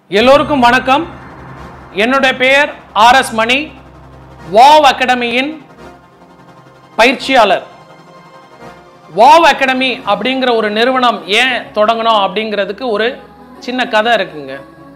எல்லோருக்கும் வணக்கம் என்னுடைய பெயர் ஆர் எஸ் மணி வாவ் அகாடமியின் பயிற்சியாளர் வாவ் அகாடமி அப்படிங்கிற ஒரு நிறுவனம் ஏன் தொடங்கணும் அப்படிங்கிறதுக்கு ஒரு சின்ன கதை இருக்குங்க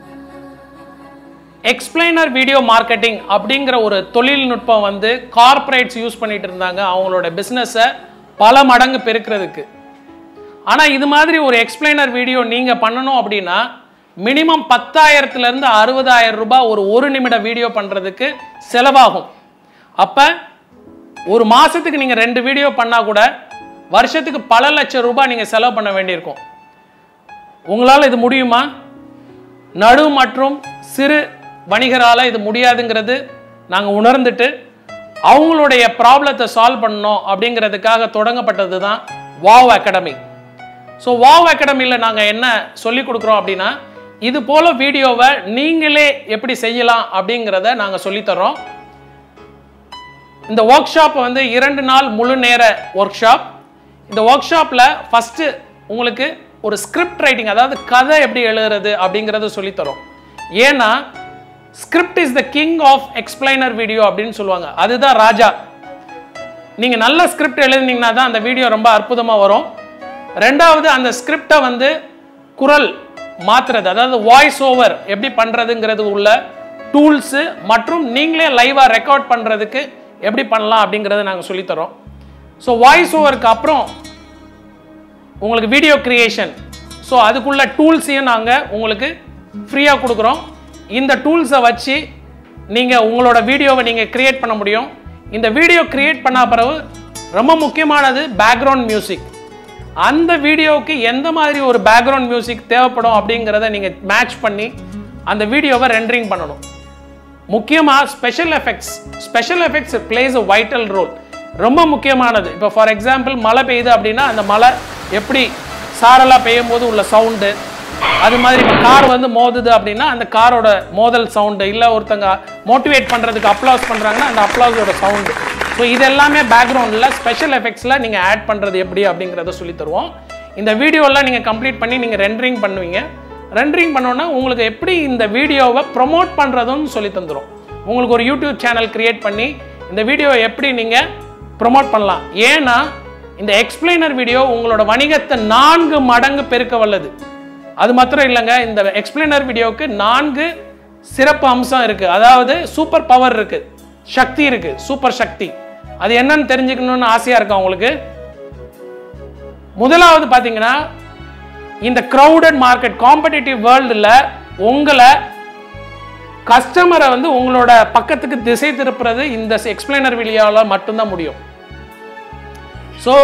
எக்ஸ்பிளைனர் வீடியோ மார்க்கெட்டிங் அப்படிங்கிற ஒரு தொழில்நுட்பம் வந்து கார்ப்பரேட்ஸ் யூஸ் பண்ணிட்டு இருந்தாங்க அவங்களோட பிஸ்னஸை பல மடங்கு பெருக்கிறதுக்கு ஆனால் இது மாதிரி ஒரு எக்ஸ்பிளைனர் வீடியோ நீங்கள் பண்ணணும் அப்படின்னா மினிமம் பத்தாயிரத்துலேருந்து அறுபதாயிரம் ரூபாய் ஒரு ஒரு நிமிட வீடியோ பண்ணுறதுக்கு செலவாகும் அப்போ ஒரு மாதத்துக்கு நீங்கள் ரெண்டு வீடியோ பண்ணால் கூட வருஷத்துக்கு பல லட்சம் ரூபாய் நீங்கள் செலவு பண்ண வேண்டியிருக்கும் உங்களால் இது முடியுமா நடு மற்றும் சிறு வணிகரால் இது முடியாதுங்கிறது நாங்கள் உணர்ந்துட்டு அவங்களுடைய ப்ராப்ளத்தை சால்வ் பண்ணணும் அப்படிங்கிறதுக்காக தொடங்கப்பட்டது தான் வாவ் அகாடமி ஸோ வாவ் அகாடமியில் நாங்கள் என்ன சொல்லி கொடுக்குறோம் அப்படின்னா இது போல வீடியோவை நீங்களே எப்படி செய்யலாம் அப்படிங்கிறத நாங்கள் சொல்லித்தரோம் இந்த ஒர்க் ஷாப் வந்து இரண்டு நாள் முழு நேர ஒர்க் ஷாப் இந்த ஒர்க் ஷாப்பில் ஃபஸ்ட்டு உங்களுக்கு ஒரு ஸ்கிரிப்ட் ரைட்டிங் அதாவது கதை எப்படி எழுதுறது அப்படிங்கிறத சொல்லித்தரோம் ஏன்னா script is the king of explainer video அப்படின்னு சொல்லுவாங்க அதுதான் ராஜா நீங்கள் நல்ல ஸ்கிரிப்ட் எழுதுனீங்கன்னா தான் அந்த வீடியோ ரொம்ப அற்புதமாக வரும் ரெண்டாவது அந்த ஸ்கிரிப்டை வந்து குரல் மாத்துறது அதாவது வாய்ஸ் ஓவர் எப்படி பண்ணுறதுங்கிறது உள்ள டூல்ஸு மற்றும் நீங்களே லைவாக ரெக்கார்ட் பண்ணுறதுக்கு எப்படி பண்ணலாம் அப்படிங்கிறத நாங்கள் சொல்லித்தரோம் ஸோ வாய்ஸ் ஓவருக்கு அப்புறம் உங்களுக்கு வீடியோ கிரியேஷன் ஸோ அதுக்குள்ள டூல்ஸையும் நாங்கள் உங்களுக்கு ஃப்ரீயாக கொடுக்குறோம் இந்த டூல்ஸை வச்சு நீங்கள் உங்களோட வீடியோவை நீங்கள் கிரியேட் பண்ண முடியும் இந்த வீடியோ கிரியேட் பண்ண பிறகு ரொம்ப முக்கியமானது பேக்ரவுண்ட் மியூசிக் அந்த வீடியோவுக்கு எந்த மாதிரி ஒரு பேக்ரவுண்ட் மியூசிக் தேவைப்படும் அப்படிங்கிறத நீங்கள் மேட்ச் பண்ணி அந்த வீடியோவை ரெண்டரிங் பண்ணணும் முக்கியமாக special effects special effects plays a vital role ரொம்ப முக்கியமானது இப்போ ஃபார் எக்ஸாம்பிள் மழை பெய்யுது அப்படின்னா அந்த மழை எப்படி சாரலாக பெய்யும் போது உள்ள சவுண்டு அது மாதிரி இப்போ கார் வந்து மோதுது அப்படின்னா அந்த காரோட மோதல் சவுண்டு இல்லை ஒருத்தங்க மோட்டிவேட் பண்ணுறதுக்கு அப்ளாஸ் பண்ணுறாங்கன்னா அந்த அப்ளாஸோட சவுண்டு ஸோ இது எல்லாமே பேக்ரவுண்டில் ஸ்பெஷல் எஃபெக்ட்ஸில் நீங்கள் ஆட் பண்ணுறது எப்படி அப்படிங்கிறத சொல்லி தருவோம் இந்த வீடியோலாம் நீங்கள் கம்ப்ளீட் பண்ணி நீங்கள் ரெண்டரிங் பண்ணுவீங்க ரெண்டரிங் பண்ணோன்னா உங்களுக்கு எப்படி இந்த வீடியோவை ப்ரொமோட் பண்ணுறதுன்னு சொல்லி தந்துடும் உங்களுக்கு ஒரு யூடியூப் சேனல் கிரியேட் பண்ணி இந்த வீடியோவை எப்படி நீங்கள் ப்ரொமோட் பண்ணலாம் ஏன்னா இந்த எக்ஸ்பிளைனர் வீடியோ உங்களோட வணிகத்தை நான்கு மடங்கு பெருக்க வல்லது அது மாத்திரம் இல்லைங்க இந்த எக்ஸ்பிளைனர் வீடியோவுக்கு நான்கு சிறப்பு அம்சம் இருக்குது அதாவது சூப்பர் பவர் இருக்குது சக்தி இருக்குது சூப்பர் சக்தி அது என்னன்னு தெரிஞ்சுக்கணும்னு ஆசையாக இருக்கா உங்களுக்கு முதலாவது பார்த்தீங்கன்னா இந்த க்ரௌடட் மார்க்கெட் காம்படிட்டிவ் வேர்ல்டில் உங்களை கஸ்டமரை வந்து உங்களோட பக்கத்துக்கு திசை திருப்புறது இந்த எக்ஸ்பிளைனர் வீடியோவில் மட்டும்தான் முடியும் ஸோ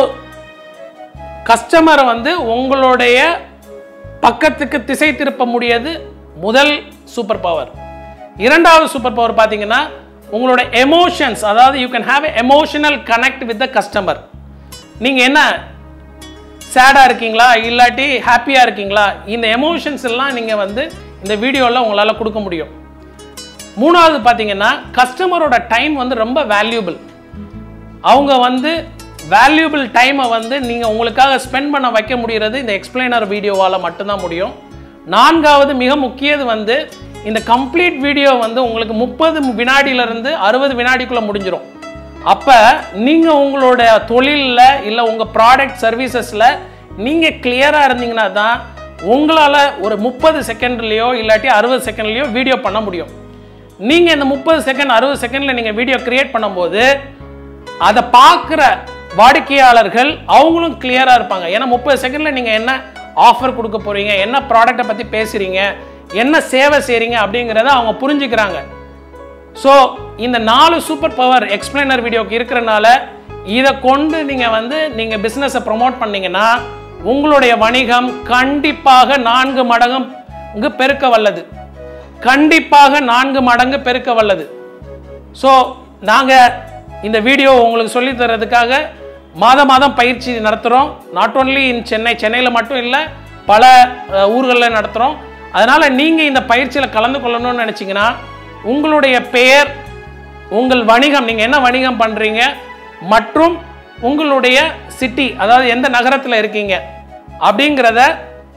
கஸ்டமரை வந்து உங்களுடைய பக்கத்துக்கு திசை திருப்ப முடியாது முதல் சூப்பர் பவர் இரண்டாவது சூப்பர் பவர் பார்த்தீங்கன்னா உங்களோட எமோஷன்ஸ் அதாவது you can have emotional connect with the customer நீங்கள் என்ன சேடாக இருக்கீங்களா இல்லாட்டி ஹாப்பியாக இருக்கீங்களா இந்த எமோஷன்ஸ் எல்லாம் நீங்கள் வந்து இந்த வீடியோவில் உங்களால் கொடுக்க முடியும் மூணாவது பார்த்தீங்கன்னா கஸ்டமரோட டைம் வந்து ரொம்ப வேல்யூபிள் அவங்க வந்து வேல்யூபிள் டைமை வந்து நீங்கள் உங்களுக்காக ஸ்பெண்ட் பண்ண வைக்க முடிகிறது இந்த எக்ஸ்பிளைனர் வீடியோவால் மட்டும்தான் முடியும் நான்காவது மிக முக்கியது வந்து இந்த கம்ப்ளீட் வீடியோ வந்து உங்களுக்கு முப்பது வினாடியிலிருந்து அறுபது வினாடிக்குள்ளே முடிஞ்சிடும் அப்போ நீங்கள் உங்களோட தொழிலில் இல்லை உங்கள் ப்ராடக்ட் சர்வீசஸில் நீங்கள் கிளியராக இருந்தீங்கன்னா தான் உங்களால் ஒரு முப்பது செகண்ட்லேயோ இல்லாட்டி அறுபது செகண்ட்லேயோ வீடியோ பண்ண முடியும் நீங்கள் இந்த முப்பது செகண்ட் அறுபது செகண்டில் நீங்கள் வீடியோ கிரியேட் பண்ணும்போது அதை பார்க்குற வாடிக்கையாளர்கள் அவங்களும் கிளியராக இருப்பாங்க ஏன்னா முப்பது செகண்டில் நீங்கள் என்ன ஆஃபர் கொடுக்க போகிறீங்க என்ன ப்ராடக்டை பற்றி பேசுகிறீங்க என்ன சேவை செய்கிறீங்க அப்படிங்கிறத அவங்க புரிஞ்சுக்கிறாங்க ஸோ இந்த நாலு சூப்பர் பவர் எக்ஸ்பிளைனர் வீடியோக்கு இருக்கிறனால இதை கொண்டு நீங்கள் வந்து நீங்கள் பிஸ்னஸை ப்ரொமோட் பண்ணீங்கன்னா உங்களுடைய வணிகம் கண்டிப்பாக நான்கு மடங்கு இங்கு பெருக்க வல்லது கண்டிப்பாக நான்கு மடங்கு பெருக்க வல்லது ஸோ நாங்கள் இந்த வீடியோ உங்களுக்கு சொல்லி தரதுக்காக மாதம் மாதம் பயிற்சி நடத்துகிறோம் நாட் ஓன்லி இன் சென்னை சென்னையில் மட்டும் இல்லை பல ஊர்களில் நடத்துகிறோம் அதனால் நீங்கள் இந்த பயிற்சியில் கலந்து கொள்ளணும்னு நினச்சிங்கன்னா உங்களுடைய பெயர் உங்கள் வணிகம் நீங்கள் என்ன வணிகம் பண்ணுறீங்க மற்றும் உங்களுடைய சிட்டி அதாவது எந்த நகரத்தில் இருக்கீங்க அப்படிங்கிறத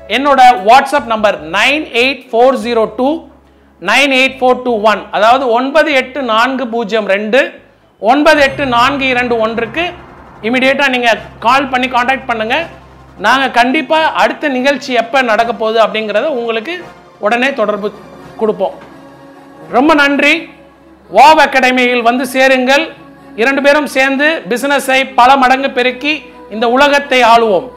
என்னோட WhatsApp number nine eight four zero two nine eight four two one அதாவது ஒன்பது எட்டு நான்கு பூஜ்ஜியம் ரெண்டு ஒன்பது எட்டு நான்கு இரண்டு ஒன்றுக்கு இமிடியேட்டாக நீங்கள் கால் பண்ணி காண்டாக்ட் பண்ணுங்கள் நாங்கள் கண்டிப்பாக அடுத்த நிகழ்ச்சி எப்போ நடக்க போகுது அப்படிங்கிறத உங்களுக்கு உடனே தொடர்பு கொடுப்போம் ரொம்ப நன்றி வாவ் அகாடமியில் வந்து சேருங்கள் இரண்டு பேரும் சேர்ந்து பிசினஸை பல மடங்கு பெருக்கி இந்த உலகத்தை ஆளுவோம்